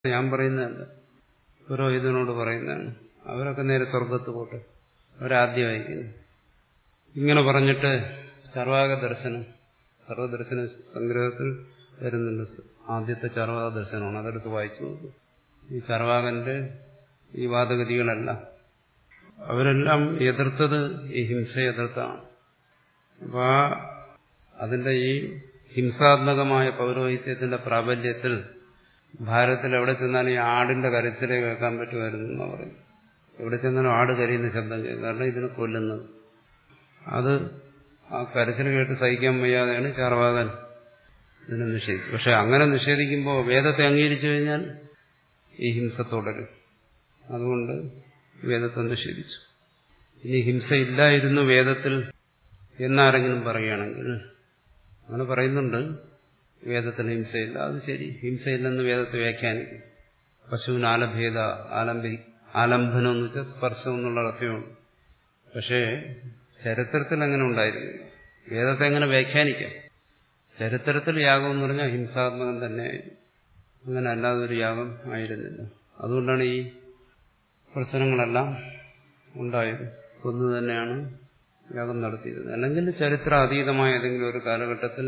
ഞാൻ പറയുന്നതല്ല പുരോഹിതനോട് പറയുന്നതാണ് അവരൊക്കെ നേരെ സ്വർഗത്ത് പോട്ടെ അവരാദ്യം അയക്കുന്നു ഇങ്ങനെ പറഞ്ഞിട്ട് ചർവാക ദർശനം സർവദർശന സംഗ്രഹത്തിൽ വരുന്നുണ്ട് ആദ്യത്തെ ചർവാക ദർശനമാണ് അതെടുത്ത് വായിച്ചു നോക്കും ഈ ചർവാകന്റെ ഈ വാദഗതികളെല്ലാം അവരെല്ലാം എതിർത്തത് ഈ ഹിംസയെ എതിർത്താണ് അപ്പൊ ആ അതിന്റെ ഈ ഹിംസാത്മകമായ പൗരോഹിത്യത്തിന്റെ പ്രാബല്യത്തിൽ ഭാരതത്തിൽ എവിടെ ചെന്നാലും ഈ ആടിന്റെ കരച്ചിലെ കേൾക്കാൻ പറ്റുമായിരുന്നു എന്ന് പറയും എവിടെ ചെന്നാലും ആട് കരയുന്ന ശബ്ദം കേൾക്കും കാരണം ഇതിനെ കൊല്ലുന്നത് അത് ആ കരച്ചിൽ കേട്ട് സഹിക്കാൻ വയ്യാതെയാണ് ചാർവാകൻ ഇതിനെ നിഷേധിക്കും പക്ഷെ അങ്ങനെ നിഷേധിക്കുമ്പോൾ വേദത്തെ അംഗീകരിച്ചു കഴിഞ്ഞാൽ ഈ ഹിംസ തുടരും അതുകൊണ്ട് വേദത്തെ നിഷേധിച്ചു ഇനി ഹിംസയില്ലായിരുന്നു വേദത്തിൽ എന്നാരെങ്കിലും പറയുകയാണെങ്കിൽ അങ്ങനെ പറയുന്നുണ്ട് വേദത്തിൽ ഹിംസയില്ല അത് ശരി ഹിംസയില്ലെന്ന് വേദത്തെ വ്യാഖ്യാനിക്കും പശുവിന് ആലഭേദ ആലംബി ആലംബനം എന്ന് വെച്ചാൽ സ്പർശം എന്നുള്ള അർത്ഥമുണ്ട് പക്ഷേ ചരിത്രത്തിൽ അങ്ങനെ ഉണ്ടായിരുന്നു വേദത്തെ എങ്ങനെ വ്യാഖ്യാനിക്കാം ചരിത്രത്തിൽ യാഗം എന്ന് പറഞ്ഞാൽ ഹിംസാത്മകം തന്നെ അങ്ങനെ അല്ലാതെ ഒരു യാഗം ആയിരുന്നില്ല അതുകൊണ്ടാണ് ഈ പ്രശ്നങ്ങളെല്ലാം ഉണ്ടായത് ഒന്ന് തന്നെയാണ് യാഗം നടത്തിയിരുന്നത് അല്ലെങ്കിൽ ചരിത്ര അതീതമായ ഏതെങ്കിലും ഒരു കാലഘട്ടത്തിൽ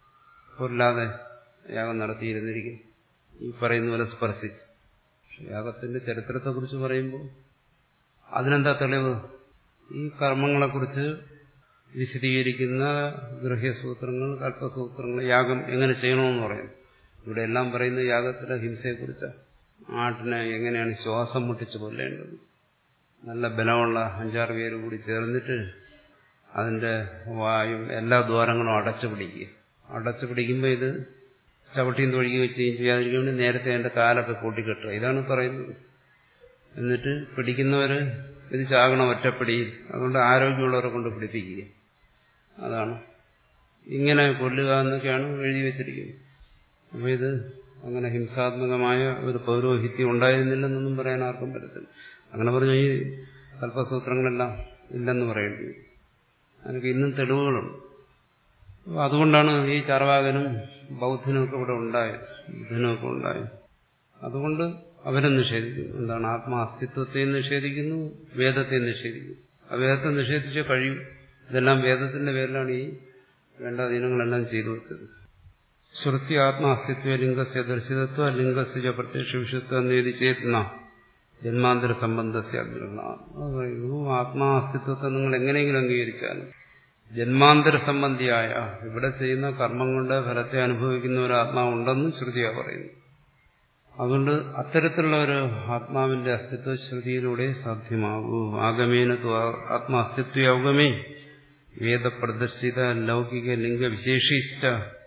പൊല്ലാതെ യാഗം നടത്തിയിരുന്നിരിക്കും ഈ പറയുന്ന പോലെ സ്പർശിച്ച് യാഗത്തിന്റെ ചരിത്രത്തെക്കുറിച്ച് പറയുമ്പോൾ അതിനെന്താ തെളിവ് ഈ കർമ്മങ്ങളെക്കുറിച്ച് വിശദീകരിക്കുന്ന ഗൃഹ്യസൂത്രങ്ങൾ കൽപ്പസൂത്രങ്ങൾ യാഗം എങ്ങനെ ചെയ്യണമെന്ന് പറയും ഇവിടെ എല്ലാം പറയുന്ന യാഗത്തിലെ ഹിംസയെക്കുറിച്ചാണ് ആട്ടിനെ എങ്ങനെയാണ് ശ്വാസം മുട്ടിച്ച് കൊല്ലേണ്ടത് നല്ല ബലമുള്ള അഞ്ചാറ് പേര് കൂടി ചേർന്നിട്ട് അതിന്റെ വായും എല്ലാ ദ്വാരങ്ങളും അടച്ചു പിടിക്കുക അടച്ചു പിടിക്കുമ്പോൾ ഇത് ചവിട്ടിയും തൊഴുകി വെച്ചുകയും ചെയ്യാതിരിക്കാൻ വേണ്ടി നേരത്തെ അതിന്റെ കാലൊക്കെ കൂട്ടിക്കെട്ടുക ഇതാണ് പറയുന്നത് എന്നിട്ട് പിടിക്കുന്നവര് ഇത് ചാകണം ഒറ്റപ്പിടിയിൽ അതുകൊണ്ട് ആരോഗ്യമുള്ളവരെ കൊണ്ട് പിടിപ്പിക്കുക അതാണ് ഇങ്ങനെ കൊല്ലുക എന്നൊക്കെയാണ് എഴുതി വെച്ചിരിക്കുന്നത് അപ്പോൾ ഇത് അങ്ങനെ ഹിംസാത്മകമായ ഒരു പൗരോഹിത്യം ഉണ്ടായിരുന്നില്ലെന്നൊന്നും പറയാൻ ആർക്കും പറ്റത്തില്ല അങ്ങനെ പറഞ്ഞ ഈ കൽപ്പസൂത്രങ്ങളെല്ലാം ഇല്ലെന്ന് പറയേണ്ടി അതിനൊക്കെ ഇന്നും തെളിവുകളുണ്ട് അപ്പോൾ അതുകൊണ്ടാണ് ഈ ചാർവാകനും ബൗദ്ധനും ഒക്കെ ഇവിടെ ഉണ്ടായത് ബുദ്ധനും ഒക്കെ ഉണ്ടായത് അതുകൊണ്ട് അവരെ നിഷേധിക്കുന്നു എന്താണ് ആത്മാ അസ്തിത്വത്തെ നിഷേധിക്കുന്നു വേദത്തെ നിഷേധിക്കുന്നു ആ വേദത്തെ നിഷേധിച്ചേ കഴിയും ഇതെല്ലാം വേദത്തിന്റെ പേരിലാണ് ഈ വേണ്ട ദിനങ്ങളെല്ലാം ചെയ്തു വെച്ചത് ശ്രുതി ആത്മാ അസ്തിത്വ ലിംഗസ്യ ദർശിതത്വ ലിംഗസ്യ പ്രത്യക്ഷ വിഷത്വ നേതി ചേത്തുന്ന ജന്മാന്തര സംബന്ധസ്യ അഗ്രഹണ അത് പറയുന്നു ആത്മാ അസ്തിത്വത്തെ നിങ്ങൾ എങ്ങനെയെങ്കിലും അംഗീകരിച്ചാലും ജന്മാന്തര സംബന്ധിയായ ഇവിടെ ചെയ്യുന്ന കർമ്മം കൊണ്ട് ഫലത്തെ അനുഭവിക്കുന്ന ഒരു ആത്മാവുണ്ടെന്ന് ശ്രുതിയാ പറയുന്നു അതുകൊണ്ട് അത്തരത്തിലുള്ള ഒരു ആത്മാവിന്റെ അസ്തിത്വ ശ്രുതിയിലൂടെ സാധ്യമാകൂ ആഗമേന ആത്മാ അസ്തിത്വ വേദപ്രദർശിത ലൗകിക ലിംഗവിശേഷിച്ച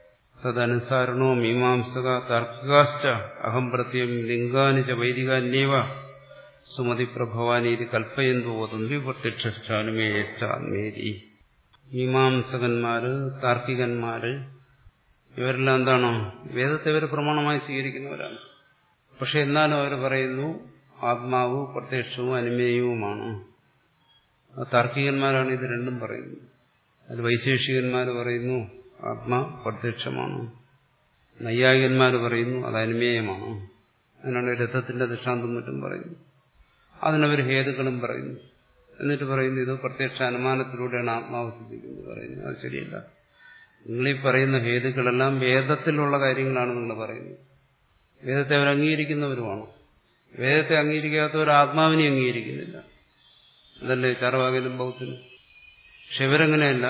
തദനുസാരണോ മീമാംസക താർക്കികാശ്ച അഹം പ്രത്യം ലിംഗാനി ച വൈദികാന്യേവ സുമതി പ്രഭവാനീതി കൽപ്പയന്തു ഓതുന്തി പ്രത്യക്ഷാനുമേറ്റാത്മേരി മീമാംസകന്മാര് താർക്കികന്മാര് ഇവരെല്ലാം എന്താണോ വേദത്തെ ഇവർ പ്രമാണമായി സ്വീകരിക്കുന്നവരാണ് പക്ഷെ എന്നാലും അവർ പറയുന്നു ആത്മാവ് പ്രത്യക്ഷവും അനുമേയവുമാണ് താർക്കികന്മാരാണ് ഇത് രണ്ടും പറയുന്നത് അതിൽ വൈശേഷികന്മാർ പറയുന്നു ആത്മാ പ്രത്യക്ഷമാണ് നൈയായികന്മാർ പറയുന്നു അത് അനുമേയമാണ് അതിനാണ് രഥത്തിന്റെ ദൃഷ്ടാന്തം മറ്റും പറയുന്നു അതിനവർ ഹേതുക്കളും പറയുന്നു എന്നിട്ട് പറയുന്നു ഇത് പ്രത്യക്ഷ അനുമാനത്തിലൂടെയാണ് ആത്മാവ് സിദ്ധിക്കുന്നത് പറയുന്നു അത് ശരിയല്ല നിങ്ങളീ പറയുന്ന ഹേതുക്കളെല്ലാം വേദത്തിലുള്ള കാര്യങ്ങളാണ് നിങ്ങൾ പറയുന്നത് വേദത്തെ അവർ അംഗീകരിക്കുന്നവരുമാണ് വേദത്തെ അംഗീകരിക്കാത്തവർ ആത്മാവിനെ അംഗീകരിക്കുന്നില്ല അതല്ലേ ചാറവാകലും ബൗദ്ധനും പക്ഷെ ഇവരങ്ങനെയല്ല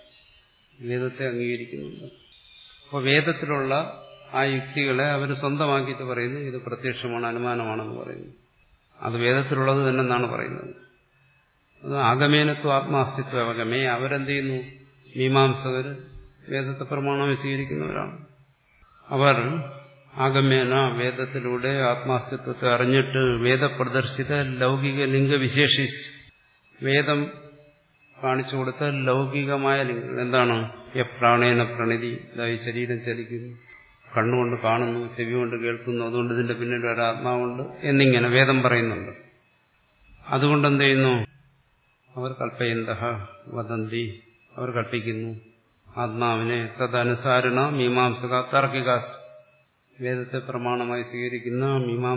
വേദത്തെ അംഗീകരിക്കുന്നുണ്ട് അപ്പോൾ വേദത്തിലുള്ള ആ യുക്തികളെ അവർ സ്വന്തമാക്കിയിട്ട് പറയുന്നു ഇത് പ്രത്യക്ഷമാണ് അനുമാനമാണെന്ന് പറയുന്നു അത് വേദത്തിലുള്ളത് തന്നെ എന്നാണ് പറയുന്നത് അത് ആഗമേനത്വ ആത്മാസ്തിത്വ അവഗമേ അവരെന്ത് ചെയ്യുന്നു മീമാംസകർ വേദത്തെ പ്രമാണമായി സ്വീകരിക്കുന്നവരാണ് അവർ ആഗമ്യേന വേദത്തിലൂടെ ആത്മാസ്തിത്വത്തെ അറിഞ്ഞിട്ട് വേദപ്രദർശിത ലൗകിക ലിംഗവിശേഷിച്ച് വേദം കാണിച്ചു കൊടുത്ത ലൗകികമായ ലിംഗം എന്താണ് എപ്രാണേന പ്രണിതി ഇതായി ശരീരം ചലിക്കുന്നു കണ്ണുകൊണ്ട് കാണുന്നു ചെവി കൊണ്ട് കേൾക്കുന്നു അതുകൊണ്ട് ഇതിന്റെ പിന്നിൽ ഒരു ആത്മാവുണ്ട് എന്നിങ്ങനെ വേദം പറയുന്നുണ്ട് അതുകൊണ്ട് എന്ത് ചെയ്യുന്നു അവർ കൽപ്പയന്ത വദന്തി അവർ കൽപ്പിക്കുന്നു ആത്മാവിനെ തദനുസാരണ മീമാംസക താർക്കികാസ് വേദത്തെ പ്രമാണമായി സ്വീകരിക്കുന്ന മീമാംസ